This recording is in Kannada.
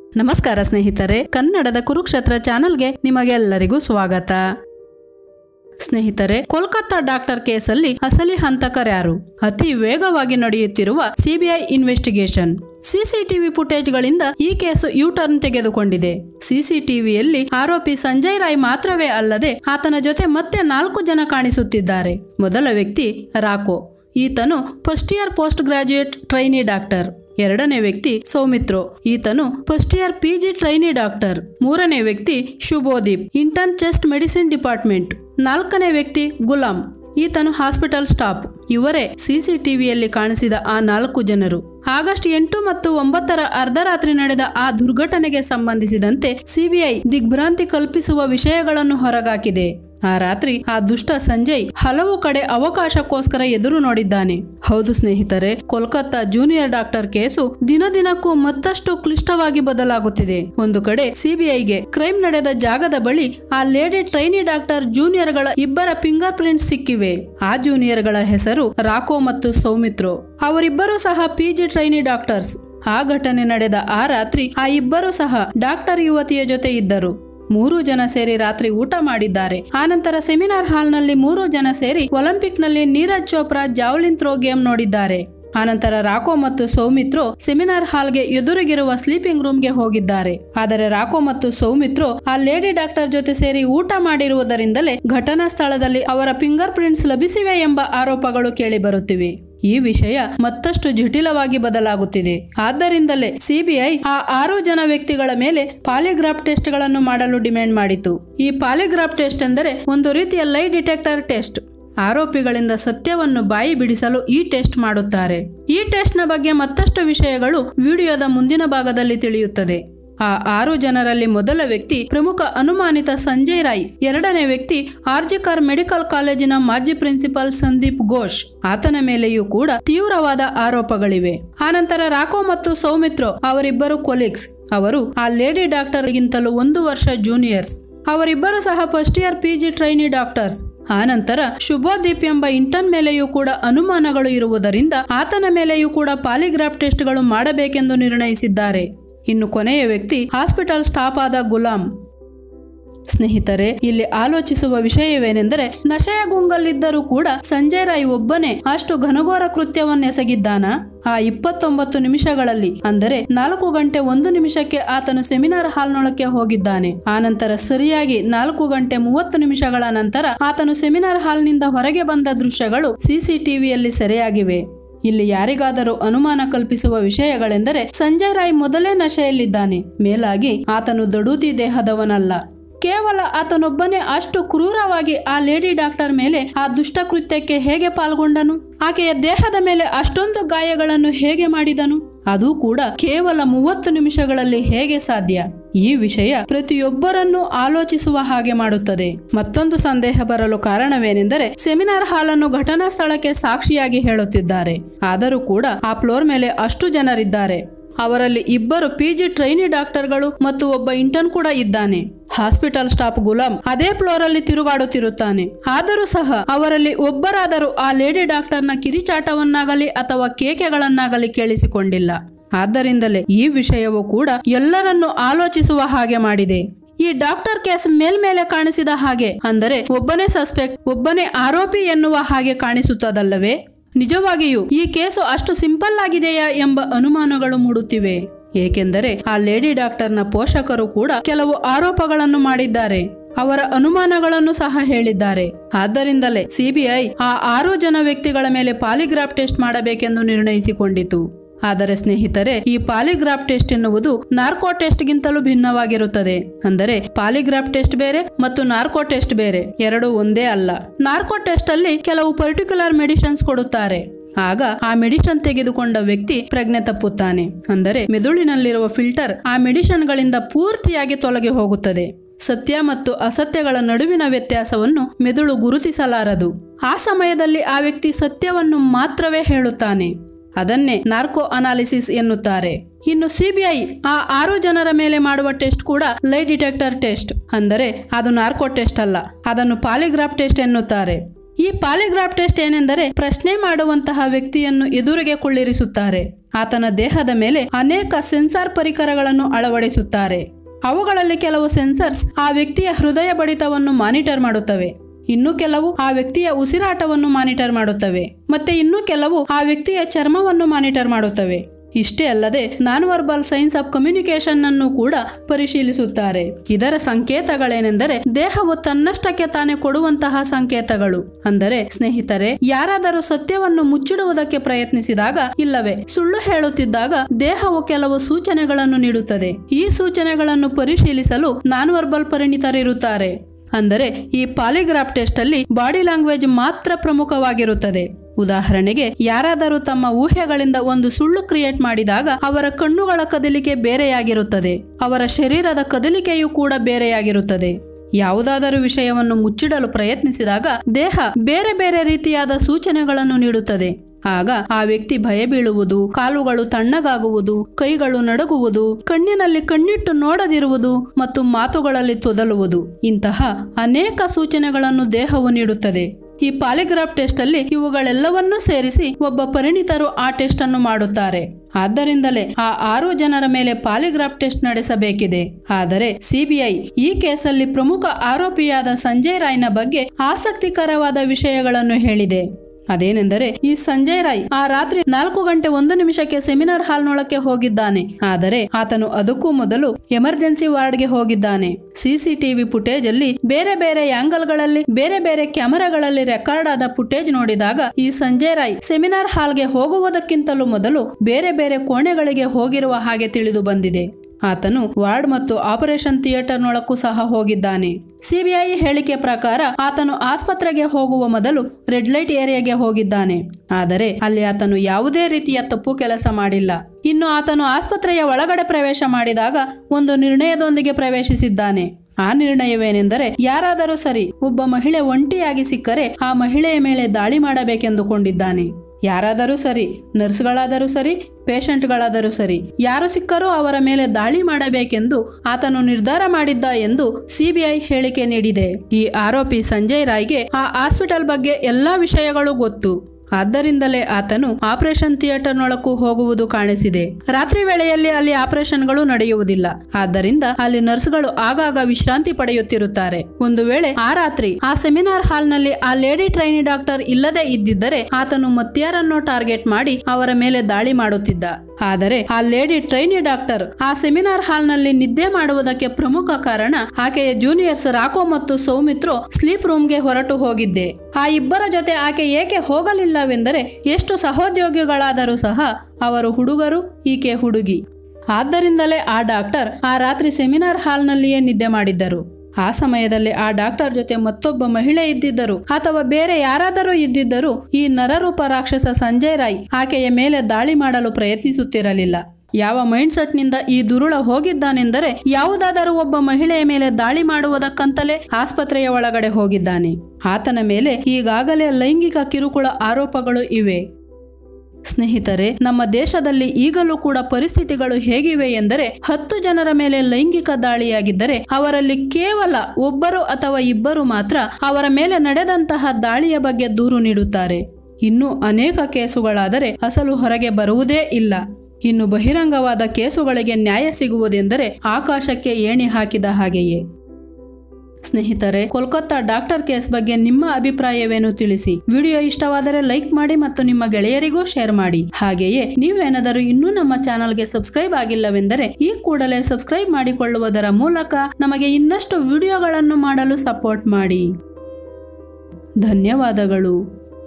ನಮಸ್ಕಾರ ಸ್ನೇಹಿತರೆ ಕನ್ನಡದ ಕುರುಕ್ಷೇತ್ರ ಚಾನೆಲ್ಗೆ ನಿಮಗೆಲ್ಲರಿಗೂ ಸ್ವಾಗತ ಸ್ನೇಹಿತರೆ ಕೋಲ್ಕತ್ತಾ ಡಾಕ್ಟರ್ ಕೇಸಲ್ಲಿ ಅಸಲಿ ಹಂತಕರ್ಯಾರು ಅತಿ ವೇಗವಾಗಿ ನಡೆಯುತ್ತಿರುವ ಸಿಬಿಐ ಇನ್ವೆಸ್ಟಿಗೇಷನ್ ಸಿಸಿಟಿವಿ ಫುಟೇಜ್ಗಳಿಂದ ಈ ಕೇಸು ಯೂ ಟರ್ನ್ ತೆಗೆದುಕೊಂಡಿದೆ ಸಿಸಿಟಿವಿಯಲ್ಲಿ ಆರೋಪಿ ಸಂಜಯ್ ರಾಯ್ ಮಾತ್ರವೇ ಅಲ್ಲದೆ ಆತನ ಜೊತೆ ಮತ್ತೆ ನಾಲ್ಕು ಜನ ಕಾಣಿಸುತ್ತಿದ್ದಾರೆ ಮೊದಲ ವ್ಯಕ್ತಿ ರಾಕೋ ಈತನು first year post graduate trainee doctor ಎರಡನೇ ವ್ಯಕ್ತಿ ಸೌಮಿತ್ರೋ ಈತನು first year PG trainee doctor ಮೂರನೇ ವ್ಯಕ್ತಿ Shubhodeep intern chest medicine department ನಾಲ್ಕನೇ ವ್ಯಕ್ತಿ ಗುಲಾಂ ಈತನು ಹಾಸ್ಪಿಟಲ್ ಸ್ಟಾಫ್ ಇವರೇ ಸಿಸಿಟಿವಿಯಲ್ಲಿ ಕಾಣಿಸಿದ ಆ ನಾಲ್ಕು ಜನರು ಆಗಸ್ಟ್ ಎಂಟು ಮತ್ತು ಒಂಬತ್ತರ ಅರ್ಧರಾತ್ರಿ ನಡೆದ ಆ ದುರ್ಘಟನೆಗೆ ಸಂಬಂಧಿಸಿದಂತೆ ಸಿಬಿಐ ದಿಗ್ಭ್ರಾಂತಿ ಕಲ್ಪಿಸುವ ವಿಷಯಗಳನ್ನು ಹೊರಗಾಕಿದೆ ಆ ರಾತ್ರಿ ಆ ದುಷ್ಟ ಸಂಜಯ್ ಹಲವು ಕಡೆ ಅವಕಾಶಕ್ಕೋಸ್ಕರ ಎದುರು ನೋಡಿದ್ದಾನೆ ಹೌದು ಸ್ನೇಹಿತರೆ ಕೋಲ್ಕತ್ತಾ ಜೂನಿಯರ್ ಡಾಕ್ಟರ್ ಕೇಸು ದಿನದಿನಕ್ಕೂ ಮತ್ತಷ್ಟು ಕ್ಲಿಷ್ಟವಾಗಿ ಬದಲಾಗುತ್ತಿದೆ ಒಂದು ಕಡೆ ಸಿಬಿಐಗೆ ಕ್ರೈಮ್ ನಡೆದ ಜಾಗದ ಬಳಿ ಆ ಲೇಡಿ ಟ್ರೈನಿ ಡಾಕ್ಟರ್ ಜೂನಿಯರ್ಗಳ ಇಬ್ಬರ ಫಿಂಗರ್ ಪ್ರಿಂಟ್ಸ್ ಸಿಕ್ಕಿವೆ ಆ ಜೂನಿಯರ್ಗಳ ಹೆಸರು ರಾಕೋ ಮತ್ತು ಸೌಮಿತ್ರೋ ಅವರಿಬ್ಬರೂ ಸಹ ಪಿಜಿ ಟ್ರೈನಿ ಡಾಕ್ಟರ್ಸ್ ಆ ಘಟನೆ ನಡೆದ ಆ ರಾತ್ರಿ ಆ ಇಬ್ಬರೂ ಸಹ ಡಾಕ್ಟರ್ ಯುವತಿಯ ಜೊತೆ ಇದ್ದರು ಮೂರು ಜನ ಸೇರಿ ರಾತ್ರಿ ಊಟ ಮಾಡಿದ್ದಾರೆ ಆನಂತರ ಸೆಮಿನಾರ್ ಹಾಲ್ನಲ್ಲಿ ಮೂರು ಜನ ಸೇರಿ ಒಲಿಂಪಿಕ್ನಲ್ಲಿ Neeraj Chopra javelin throw game ನೋಡಿದ್ದಾರೆ ಆನಂತರ ರಾಕೋ ಮತ್ತು ಸೌಮಿತ್ರೋ ಸೆಮಿನಾರ್ ಹಾಲ್ಗೆ ಎದುರಿಗಿರುವ ಸ್ಲೀಪಿಂಗ್ ರೂಮ್ಗೆ ಹೋಗಿದ್ದಾರೆ ಆದರೆ ರಾಕೋ ಮತ್ತು ಸೌಮಿತ್ರೋ ಆ ಲೇಡಿ ಡಾಕ್ಟರ್ ಜೊತೆ ಸೇರಿ ಊಟ ಮಾಡಿರುವುದರಿಂದಲೇ ಘಟನಾ ಸ್ಥಳದಲ್ಲಿ ಅವರ ಫಿಂಗರ್ ಪ್ರಿಂಟ್ಸ್ ಲಭಿಸಿವೆ ಎಂಬ ಆರೋಪಗಳು ಕೇಳಿಬರುತ್ತಿವೆ ಈ ವಿಷಯ ಮತ್ತಷ್ಟು ಜಟಿಲವಾಗಿ ಬದಲಾಗುತ್ತಿದೆ ಆದ್ದರಿಂದಲೇ ಸಿಬಿಐ ಆ ಆರು ಜನ ವ್ಯಕ್ತಿಗಳ ಮೇಲೆ ಪಾಲಿಗ್ರಾಫ್ ಟೆಸ್ಟ್ಗಳನ್ನು ಮಾಡಲು ಡಿಮ್ಯಾಂಡ್ ಮಾಡಿತು ಈ ಪಾಲಿಗ್ರಾಫ್ ಟೆಸ್ಟ್ ಎಂದರೆ ಒಂದು ರೀತಿಯ ಲೈ ಡಿಟೆಕ್ಟರ್ ಟೆಸ್ಟ್ ಆರೋಪಿಗಳಿಂದ ಸತ್ಯವನ್ನು ಬಾಯಿ ಬಿಡಿಸಲು ಈ ಟೆಸ್ಟ್ ಮಾಡುತ್ತಾರೆ ಈ ಟೆಸ್ಟ್ನ ಬಗ್ಗೆ ಮತ್ತಷ್ಟು ವಿಷಯಗಳು ವಿಡಿಯೋದ ಮುಂದಿನ ಭಾಗದಲ್ಲಿ ತಿಳಿಯುತ್ತದೆ ಆ ಆರು ಜನರಲ್ಲಿ ಮೊದಲ ವ್ಯಕ್ತಿ ಪ್ರಮುಖ ಅನುಮಾನಿತ ಸಂಜಯ್ ರಾಯ್ ಎರಡನೇ ವ್ಯಕ್ತಿ ಆರ್ಜಿಕರ್ ಮೆಡಿಕಲ್ ಕಾಲೇಜಿನ ಮಾಜಿ ಪ್ರಿನ್ಸಿಪಾಲ್ ಸಂದೀಪ್ ಘೋಷ್ ಆತನ ಮೇಲೆಯೂ ಕೂಡ ತೀವ್ರವಾದ ಆರೋಪಗಳಿವೆ ಆನಂತರ ರಾಕೋ ಮತ್ತು ಸೌಮಿತ್ರೋ ಅವರಿಬ್ಬರು ಕೊಲೀಗ್ಸ್ ಅವರು ಆ ಲೇಡಿ ಡಾಕ್ಟರ್ಗಿಂತಲೂ ಒಂದು ವರ್ಷ ಜೂನಿಯರ್ಸ್ ಅವರಿಬ್ಬರು ಸಹ first year PG trainee doctors ಆನಂತರ ಶುಭೋದೀಪ್ ಎಂಬ ಇಂಟರ್ನ್ ಮೇಲೆಯೂ ಕೂಡ ಅನುಮಾನಗಳು ಇರುವುದರಿಂದ ಆತನ ಮೇಲೆಯೂ ಕೂಡ ಪಾಲಿಗ್ರಾಫ್ ಟೆಸ್ಟ್ಗಳು ಮಾಡಬೇಕೆಂದು ನಿರ್ಣಯಿಸಿದ್ದಾರೆ ಇನ್ನು ಕೊನೆಯ ವ್ಯಕ್ತಿ ಹಾಸ್ಪಿಟಲ್ ಸ್ಟಾಫ್ ಆದ ಗುಲಾಂ ಸ್ನೇಹಿತರೆ ಇಲ್ಲಿ ಆಲೋಚಿಸುವ ವಿಷಯವೇನೆಂದರೆ ನಶೆಯ ಗುಂಗಲ್ಲಿದ್ದರೂ ಕೂಡ ಸಂಜಯ್ ರಾಯ್ ಒಬ್ಬನೇ ಅಷ್ಟು ಘನಘೋರ ಕೃತ್ಯವನ್ನೆಸಗಿದ್ದಾನ ಆ ಇಪ್ಪತ್ತೊಂಬತ್ತು ನಿಮಿಷಗಳಲ್ಲಿ ಅಂದರೆ ನಾಲ್ಕು ಗಂಟೆ ಒಂದು ನಿಮಿಷಕ್ಕೆ ಆತನು ಸೆಮಿನಾರ್ ಹಾಲ್ನೊಳಕ್ಕೆ ಹೋಗಿದ್ದಾನೆ ಆನಂತರ ಸರಿಯಾಗಿ ನಾಲ್ಕು ಗಂಟೆ ಮೂವತ್ತು ನಿಮಿಷಗಳ ನಂತರ ಆತನು ಸೆಮಿನಾರ್ ಹಾಲ್ನಿಂದ ಹೊರಗೆ ಬಂದ ದೃಶ್ಯಗಳು ಸಿಸಿಟಿವಿಯಲ್ಲಿ ಸೆರೆಯಾಗಿವೆ ಇಲ್ಲಿ ಯಾರಿಗಾದರೂ ಅನುಮಾನ ಕಲ್ಪಿಸುವ ವಿಷಯಗಳೆಂದರೆ ಸಂಜಯ್ ರಾಯ್ ಮೊದಲೇ ನಶೆಯಲ್ಲಿದ್ದಾನೆ ಮೇಲಾಗಿ ಆತನು ದಡೂತಿ ದೇಹದವನಲ್ಲ ಕೇವಲ ಆತನೊಬ್ಬನೇ ಅಷ್ಟು ಕ್ರೂರವಾಗಿ ಆ ಲೇಡಿ ಡಾಕ್ಟರ್ ಮೇಲೆ ಆ ದುಷ್ಟ ಕೃತ್ಯಕ್ಕೆ ಹೇಗೆ ಪಾಲ್ಗೊಂಡನು ಆಕೆಯ ದೇಹದ ಮೇಲೆ ಅಷ್ಟೊಂದು ಗಾಯಗಳನ್ನು ಹೇಗೆ ಮಾಡಿದನು ಅದು ಕೂಡ ಕೇವಲ ಮೂವತ್ತು ನಿಮಿಷಗಳಲ್ಲಿ ಹೇಗೆ ಸಾಧ್ಯ ಈ ವಿಷಯ ಪ್ರತಿಯೊಬ್ಬರನ್ನು ಆಲೋಚಿಸುವ ಹಾಗೆ ಮಾಡುತ್ತದೆ ಮತ್ತೊಂದು ಸಂದೇಹ ಬರಲು ಕಾರಣವೇನೆಂದರೆ ಸೆಮಿನಾರ್ ಹಾಲನ್ನು ಘಟನಾ ಸ್ಥಳಕ್ಕೆ ಸಾಕ್ಷಿಯಾಗಿ ಹೇಳುತ್ತಿದ್ದಾರೆ ಆದರೂ ಕೂಡ ಆ ಫ್ಲೋರ್ ಮೇಲೆ ಅಷ್ಟು ಜನರಿದ್ದಾರೆ ಅವರಲ್ಲಿ ಇಬ್ಬರು ಪಿಜಿ ಟ್ರೈನಿ ಡಾಕ್ಟರ್ಗಳು ಮತ್ತು ಒಬ್ಬ ಇಂಟರ್ನ್ ಕೂಡ ಇದ್ದಾನೆ ಹಾಸ್ಪಿಟಲ್ ಸ್ಟಾಫ್ ಗುಲಾಂ ಅದೇ ಫ್ಲೋರ್ ಅಲ್ಲಿ ತಿರುಗಾಡುತ್ತಿರುತ್ತಾನೆ ಆದರೂ ಸಹ ಅವರಲ್ಲಿ ಒಬ್ಬರಾದರೂ ಆ ಲೇಡಿ ಡಾಕ್ಟರ್ನ ಕಿರಿಚಾಟವನ್ನಾಗಲಿ ಅಥವಾ ಕೇಕೆಗಳನ್ನಾಗಲಿ ಕೇಳಿಸಿಕೊಂಡಿಲ್ಲ ಆದ್ದರಿಂದಲೇ ಈ ವಿಷಯವು ಕೂಡ ಎಲ್ಲರನ್ನು ಆಲೋಚಿಸುವ ಹಾಗೆ ಮಾಡಿದೆ ಈ ಡಾಕ್ಟರ್ ಕೇಸ್ ಮೇಲ್ಮೇಲೆ ಕಾಣಿಸಿದ ಹಾಗೆ ಅಂದರೆ ಒಬ್ಬನೇ ಸಸ್ಪೆಕ್ಟ್ ಒಬ್ಬನೇ ಆರೋಪಿ ಎನ್ನುವ ಹಾಗೆ ಕಾಣಿಸುತ್ತದಲ್ಲವೇ ನಿಜವಾಗಿಯೂ ಈ ಕೇಸು ಅಷ್ಟು ಸಿಂಪಲ್ ಆಗಿದೆಯಾ ಎಂಬ ಅನುಮಾನಗಳು ಮೂಡುತ್ತಿವೆ ಏಕೆಂದರೆ ಆ ಲೇಡಿ ಡಾಕ್ಟರ್ನ ಪೋಷಕರು ಕೂಡ ಕೆಲವು ಆರೋಪಗಳನ್ನು ಮಾಡಿದ್ದಾರೆ ಅವರ ಅನುಮಾನಗಳನ್ನು ಸಹ ಹೇಳಿದ್ದಾರೆ ಆದ್ದರಿಂದಲೇ ಸಿಬಿಐ ಆ ಆರು ಜನ ವ್ಯಕ್ತಿಗಳ ಮೇಲೆ ಪಾಲಿಗ್ರಾಫ್ ಟೆಸ್ಟ್ ಮಾಡಬೇಕೆಂದು ನಿರ್ಣಯಿಸಿಕೊಂಡಿತು ಆದರೆ ಸ್ನೇಹಿತರೆ ಈ ಪಾಲಿಗ್ರಾಫ್ ಟೆಸ್ಟ್ ಎನ್ನುವುದು ನಾರ್ಕೋ ಟೆಸ್ಟ್ಗಿಂತಲೂ ಭಿನ್ನವಾಗಿರುತ್ತದೆ ಅಂದರೆ ಪಾಲಿಗ್ರಾಫ್ ಟೆಸ್ಟ್ ಬೇರೆ ಮತ್ತು ನಾರ್ಕೋ ಟೆಸ್ಟ್ ಬೇರೆ ಎರಡು ಒಂದೇ ಅಲ್ಲ ನಾರ್ಕೋ ಟೆಸ್ಟ್ ಅಲ್ಲಿ ಕೆಲವು ಪರ್ಟಿಕ್ಯುಲರ್ ಮೆಡಿಸಿನ್ಸ್ ಕೊಡುತ್ತಾರೆ ಆಗ ಆ ಮೆಡಿಸಿನ್ ತೆಗೆದುಕೊಂಡ ವ್ಯಕ್ತಿ ಪ್ರಜ್ಞೆ ತಪ್ಪುತ್ತಾನೆ ಅಂದರೆ ಮೆದುಳಿನಲ್ಲಿರುವ ಫಿಲ್ಟರ್ ಆ ಮೆಡಿಸಿನ್ಗಳಿಂದ ಪೂರ್ತಿಯಾಗಿ ತೊಲಗಿ ಹೋಗುತ್ತದೆ ಸತ್ಯ ಮತ್ತು ಅಸತ್ಯಗಳ ನಡುವಿನ ವ್ಯತ್ಯಾಸವನ್ನು ಮೆದುಳು ಗುರುತಿಸಲಾರದು ಆ ಸಮಯದಲ್ಲಿ ಆ ವ್ಯಕ್ತಿ ಸತ್ಯವನ್ನು ಮಾತ್ರವೇ ಹೇಳುತ್ತಾನೆ ಅದನ್ನೇ ನಾರ್ಕೋ ಅನಾಲಿಸಿಸ್ ಎನ್ನುತ್ತಾರೆ ಇನ್ನು ಸಿಬಿಐ ಆ ಆರು ಜನರ ಮೇಲೆ ಮಾಡುವ ಟೆಸ್ಟ್ ಕೂಡ ಲೈ ಡಿಟೆಕ್ಟರ್ ಟೆಸ್ಟ್ ಅಂದರೆ ಅದು ನಾರ್ಕೋ ಟೆಸ್ಟ್ ಅಲ್ಲ ಅದನ್ನು ಪಾಲಿಗ್ರಾಫ್ ಟೆಸ್ಟ್ ಎನ್ನುತ್ತಾರೆ ಈ ಪಾಲಿಗ್ರಾಫ್ ಟೆಸ್ಟ್ ಏನೆಂದರೆ ಪ್ರಶ್ನೆ ಮಾಡುವಂತಹ ವ್ಯಕ್ತಿಯನ್ನು ಎದುರಿಗೆ ಕುಳ್ಳಿರಿಸುತ್ತಾರೆ ಆತನ ದೇಹದ ಮೇಲೆ ಅನೇಕ ಸೆನ್ಸಾರ್ ಪರಿಕರಗಳನ್ನು ಅಳವಡಿಸುತ್ತಾರೆ ಅವುಗಳಲ್ಲಿ ಕೆಲವು ಸೆನ್ಸರ್ಸ್ ಆ ವ್ಯಕ್ತಿಯ ಹೃದಯ ಬಡಿತವನ್ನು ಮಾನಿಟರ್ ಮಾಡುತ್ತವೆ ಇನ್ನು ಕೆಲವು ಆ ವ್ಯಕ್ತಿಯ ಉಸಿರಾಟವನ್ನು ಮಾನಿಟರ್ ಮಾಡುತ್ತವೆ ಮತ್ತೆ ಇನ್ನು ಕೆಲವು ಆ ವ್ಯಕ್ತಿಯ ಚರ್ಮವನ್ನು ಮಾನಿಟರ್ ಮಾಡುತ್ತವೆ ಇಷ್ಟೇ ಅಲ್ಲದೆ non verbal signs of communication ಅನ್ನು ಕೂಡ ಪರಿಶೀಲಿಸುತ್ತಾರೆ ಇದರ ಸಂಕೇತಗಳೇನೆಂದರೆ ದೇಹವು ತನ್ನಷ್ಟಕ್ಕೆ ತಾನೇ ಕೊಡುವಂತಹ ಸಂಕೇತಗಳು ಅಂದರೆ ಸ್ನೇಹಿತರೆ ಯಾರಾದರೂ ಸತ್ಯವನ್ನು ಮುಚ್ಚಿಡುವುದಕ್ಕೆ ಪ್ರಯತ್ನಿಸಿದಾಗ ಇಲ್ಲವೇ ಸುಳ್ಳು ಹೇಳುತ್ತಿದ್ದಾಗ ದೇಹವು ಕೆಲವು ಸೂಚನೆಗಳನ್ನು ನೀಡುತ್ತದೆ ಈ ಸೂಚನೆಗಳನ್ನು ಪರಿಶೀಲಿಸಲು ನಾನ್ ವರ್ಬಲ್ ಪರಿಣಿತರಿರುತ್ತಾರೆ ಅಂದರೆ ಈ ಪಾಲಿಗ್ರಾಫ್ ಟೆಸ್ಟ್ ಅಲ್ಲಿ ಬಾಡಿ ಲ್ಯಾಂಗ್ವೇಜ್ ಮಾತ್ರ ಪ್ರಮುಖವಾಗಿರುತ್ತದೆ ಉದಾಹರಣೆಗೆ ಯಾರಾದರೂ ತಮ್ಮ ಊಹೆಗಳಿಂದ ಒಂದು ಸುಳ್ಳು ಕ್ರಿಯೇಟ್ ಮಾಡಿದಾಗ ಅವರ ಕಣ್ಣುಗಳ ಕದಲಿಕೆ ಬೇರೆಯಾಗಿರುತ್ತದೆ ಅವರ ಶರೀರದ ಕದಲಿಕೆಯೂ ಕೂಡ ಬೇರೆಯಾಗಿರುತ್ತದೆ ಯಾವುದಾದರೂ ವಿಷಯವನ್ನು ಮುಚ್ಚಿಡಲು ಪ್ರಯತ್ನಿಸಿದಾಗ ದೇಹ ಬೇರೆ ಬೇರೆ ರೀತಿಯಾದ ಸೂಚನೆಗಳನ್ನು ನೀಡುತ್ತದೆ ಆಗ ಆ ವ್ಯಕ್ತಿ ಭಯ ಬೀಳುವುದು ಕಾಲುಗಳು ತಣ್ಣಗಾಗುವುದು ಕೈಗಳು ನಡುಗುವುದು ಕಣ್ಣಿನಲ್ಲಿ ಕಣ್ಣಿಟ್ಟು ನೋಡದಿರುವುದು ಮತ್ತು ಮಾತುಗಳಲ್ಲಿ ತೊದಲುವುದು ಇಂತಹ ಅನೇಕ ಸೂಚನೆಗಳನ್ನು ದೇಹವು ನೀಡುತ್ತದೆ ಈ ಪಾಲಿಗ್ರಾಫ್ ಟೆಸ್ಟ್ ಅಲ್ಲಿ ಇವುಗಳೆಲ್ಲವನ್ನೂ ಸೇರಿಸಿ ಒಬ್ಬ ಪರಿಣಿತರು ಆ ಟೆಸ್ಟ್ ಅನ್ನು ಮಾಡುತ್ತಾರೆ ಆದ್ದರಿಂದಲೇ ಆ ಆರು ಜನರ ಮೇಲೆ ಪಾಲಿಗ್ರಾಫ್ ಟೆಸ್ಟ್ ನಡೆಸಬೇಕಿದೆ ಆದರೆ ಸಿಬಿಐ ಈ ಕೇಸಲ್ಲಿ ಪ್ರಮುಖ ಆರೋಪಿಯಾದ ಸಂಜಯ್ ರಾಯ್ನ ಬಗ್ಗೆ ಆಸಕ್ತಿಕರವಾದ ವಿಷಯಗಳನ್ನು ಹೇಳಿದೆ ಅದೇನೆಂದರೆ ಈ ಸಂಜಯ್ ರಾಯ್ ಆ ರಾತ್ರಿ ನಾಲ್ಕು ಗಂಟೆ ಒಂದು ನಿಮಿಷಕ್ಕೆ ಸೆಮಿನಾರ್ ಹಾಲ್ನೊಳಕ್ಕೆ ಹೋಗಿದ್ದಾನೆ ಆದರೆ ಆತನು ಅದಕ್ಕೂ ಮೊದಲು ಎಮರ್ಜೆನ್ಸಿ ವಾರ್ಡ್ಗೆ ಹೋಗಿದ್ದಾನೆ ಸಿಸಿಟಿವಿ ಫುಟೇಜ್ ಅಲ್ಲಿ ಬೇರೆ ಬೇರೆ ಆಂಗಲ್ಗಳಲ್ಲಿ ಬೇರೆ ಬೇರೆ ಕ್ಯಾಮೆರಾಗಳಲ್ಲಿ ರೆಕಾರ್ಡ್ ಆದ ಫುಟೇಜ್ ನೋಡಿದಾಗ ಈ ಸಂಜಯ್ ರಾಯ್ ಸೆಮಿನಾರ್ ಹಾಲ್ಗೆ ಹೋಗುವುದಕ್ಕಿಂತಲೂ ಮೊದಲು ಬೇರೆ ಬೇರೆ ಕೋಣೆಗಳಿಗೆ ಹೋಗಿರುವ ಹಾಗೆ ತಿಳಿದು ಬಂದಿದೆ ಆತನು ವಾರ್ಡ್ ಮತ್ತು ಆಪರೇಷನ್ ಥಿಯೇಟರ್ನೊಳಕ್ಕೂ ಸಹ ಹೋಗಿದ್ದಾನೆ ಸಿಬಿಐ ಹೇಳಿಕೆ ಪ್ರಕಾರ ಆತನು ಆಸ್ಪತ್ರೆಗೆ ಹೋಗುವ ಮೊದಲು ರೆಡ್ ಲೈಟ್ ಏರಿಯಾಗೆ ಹೋಗಿದ್ದಾನೆ ಆದರೆ ಅಲ್ಲಿ ಆತನು ಯಾವುದೇ ರೀತಿಯ ತಪ್ಪು ಕೆಲಸ ಮಾಡಿಲ್ಲ ಇನ್ನು ಆತನು ಆಸ್ಪತ್ರೆಯ ಒಳಗಡೆ ಪ್ರವೇಶ ಮಾಡಿದಾಗ ಒಂದು ನಿರ್ಣಯದೊಂದಿಗೆ ಪ್ರವೇಶಿಸಿದ್ದಾನೆ ಆ ನಿರ್ಣಯವೇನೆಂದರೆ ಯಾರಾದರೂ ಸರಿ ಒಬ್ಬ ಮಹಿಳೆ ಒಂಟಿಯಾಗಿ ಸಿಕ್ಕರೆ ಆ ಮಹಿಳೆಯ ಮೇಲೆ ದಾಳಿ ಮಾಡಬೇಕೆಂದುಕೊಂಡಿದ್ದಾನೆ ಯಾರಾದರೂ ಸರಿ ನರ್ಸ್ಗಳಾದರೂ ಸರಿ ಪೇಷಂಟ್ಗಳಾದರೂ ಸರಿ ಯಾರು ಸಿಕ್ಕರೂ ಅವರ ಮೇಲೆ ದಾಳಿ ಮಾಡಬೇಕೆಂದು ಆತನು ನಿರ್ಧಾರ ಮಾಡಿದ್ದ ಎಂದು ಸಿಬಿಐ ಹೇಳಿಕೆ ನೀಡಿದೆ ಈ ಆರೋಪಿ ಸಂಜಯ್ ರಾಯ್ಗೆ ಆ ಹಾಸ್ಪಿಟಲ್ ಬಗ್ಗೆ ಎಲ್ಲಾ ವಿಷಯಗಳು ಗೊತ್ತು ಆದ್ದರಿಂದಲೇ ಆತನು ಆಪರೇಷನ್ ಥಿಯೇಟರ್ನೊಳಕ್ಕೂ ಹೋಗುವುದು ಕಾಣಿಸಿದೆ ರಾತ್ರಿ ವೇಳೆಯಲ್ಲಿ ಅಲ್ಲಿ ಆಪರೇಷನ್ಗಳು ನಡೆಯುವುದಿಲ್ಲ ಆದ್ದರಿಂದ ಅಲ್ಲಿ ನರ್ಸ್ಗಳು ಆಗಾಗ ವಿಶ್ರಾಂತಿ ಪಡೆಯುತ್ತಿರುತ್ತಾರೆ ಒಂದು ವೇಳೆ ಆ ರಾತ್ರಿ ಆ ಸೆಮಿನಾರ್ ಹಾಲ್ನಲ್ಲಿ ಆ ಲೇಡಿ ಟ್ರೈನಿ ಡಾಕ್ಟರ್ ಇಲ್ಲದೆ ಇದ್ದಿದ್ದರೆ ಆತನು ಮತ್ಯಾರನ್ನೋ ಟಾರ್ಗೆಟ್ ಮಾಡಿ ಅವರ ಮೇಲೆ ದಾಳಿ ಮಾಡುತ್ತಿದ್ದ ಆದರೆ ಆ ಲೇಡಿ ಟ್ರೈನಿ ಡಾಕ್ಟರ್ ಆ ಸೆಮಿನಾರ್ ಹಾಲ್ನಲ್ಲಿ ನಿದ್ದೆ ಮಾಡುವುದಕ್ಕೆ ಪ್ರಮುಖ ಕಾರಣ ಆಕೆಯ ಜೂನಿಯರ್ಸ್ ರಾಕೋ ಮತ್ತು ಸೌಮಿತ್ರು ಸ್ಲೀಪ್ ರೂಮ್ಗೆ ಹೊರಟು ಹೋಗಿದ್ದೆ ಆ ಇಬ್ಬರ ಜೊತೆ ಆಕೆ ಏಕೆ ಹೋಗಲಿಲ್ಲವೆಂದರೆ ಎಷ್ಟು ಸಹೋದ್ಯೋಗಿಗಳಾದರೂ ಸಹ ಅವರು ಹುಡುಗರು ಈಕೆ ಹುಡುಗಿ ಆದ್ದರಿಂದಲೇ ಆ ಡಾಕ್ಟರ್ ಆ ರಾತ್ರಿ ಸೆಮಿನಾರ್ ಹಾಲ್ನಲ್ಲಿಯೇ ನಿದ್ದೆ ಮಾಡಿದ್ದರು ಆ ಸಮಯದಲ್ಲಿ ಆ ಡಾಕ್ಟರ್ ಜೊತೆ ಮತ್ತೊಬ್ಬ ಮಹಿಳೆ ಇದ್ದಿದ್ದರು ಅಥವಾ ಬೇರೆ ಯಾರಾದರೂ ಇದ್ದಿದ್ದರೂ ಈ ನರರೂಪ ರಾಕ್ಷಸ ಸಂಜಯ್ ರಾಯ್ ಆಕೆಯ ಮೇಲೆ ದಾಳಿ ಮಾಡಲು ಪ್ರಯತ್ನಿಸುತ್ತಿರಲಿಲ್ಲ ಯಾವ ಮೈಂಡ್ ಸೆಟ್ನಿಂದ ಈ ದುರುಳ ಹೋಗಿದ್ದಾನೆಂದರೆ ಯಾವುದಾದರೂ ಒಬ್ಬ ಮಹಿಳೆಯ ಮೇಲೆ ದಾಳಿ ಮಾಡುವುದಕ್ಕಂತಲೇ ಆಸ್ಪತ್ರೆಯ ಒಳಗಡೆ ಹೋಗಿದ್ದಾನೆ ಆತನ ಮೇಲೆ ಈಗಾಗಲೇ ಲೈಂಗಿಕ ಕಿರುಕುಳ ಆರೋಪಗಳು ಇವೆ ಸ್ನೇಹಿತರೆ ನಮ್ಮ ದೇಶದಲ್ಲಿ ಈಗಲೂ ಕೂಡ ಪರಿಸ್ಥಿತಿಗಳು ಹೇಗಿವೆ ಎಂದರೆ ಹತ್ತು ಜನರ ಮೇಲೆ ಲೈಂಗಿಕ ದಾಳಿಯಾಗಿದ್ದರೆ ಅವರಲ್ಲಿ ಕೇವಲ ಒಬ್ಬರು ಅಥವಾ ಇಬ್ಬರು ಮಾತ್ರ ಅವರ ಮೇಲೆ ನಡೆದಂತಹ ದಾಳಿಯ ಬಗ್ಗೆ ದೂರು ನೀಡುತ್ತಾರೆ ಇನ್ನು ಅನೇಕ ಕೇಸುಗಳಾದರೆ ಅಸಲು ಹೊರಗೆ ಬರುವುದೇ ಇಲ್ಲ ಇನ್ನು ಬಹಿರಂಗವಾದ ಕೇಸುಗಳಿಗೆ ನ್ಯಾಯ ಸಿಗುವುದೆಂದರೆ ಆಕಾಶಕ್ಕೆ ಏಣಿ ಹಾಕಿದ ಹಾಗೆಯೇ ಸ್ನೇಹಿತರೆ ಕೋಲ್ಕತ್ತಾ ಡಾಕ್ಟರ್ ಕೇಸ್ ಬಗ್ಗೆ ನಿಮ್ಮ ಅಭಿಪ್ರಾಯವೇನು ತಿಳಿಸಿ ವಿಡಿಯೋ ಇಷ್ಟವಾದರೆ ಲೈಕ್ ಮಾಡಿ ಮತ್ತು ನಿಮ್ಮ ಗೆಳೆಯರಿಗೂ ಶೇರ್ ಮಾಡಿ ಹಾಗೆಯೇ ನೀವೇನಾದರೂ ಇನ್ನೂ ನಮ್ಮ ಚಾನಲ್ಗೆ ಸಬ್ಸ್ಕ್ರೈಬ್ ಆಗಿಲ್ಲವೆಂದರೆ ಈ ಕೂಡಲೇ ಸಬ್ಸ್ಕ್ರೈಬ್ ಮಾಡಿಕೊಳ್ಳುವುದರ ಮೂಲಕ ನಮಗೆ ಇನ್ನಷ್ಟು ವಿಡಿಯೋಗಳನ್ನು ಮಾಡಲು ಸಪೋರ್ಟ್ ಮಾಡಿ ಧನ್ಯವಾದಗಳು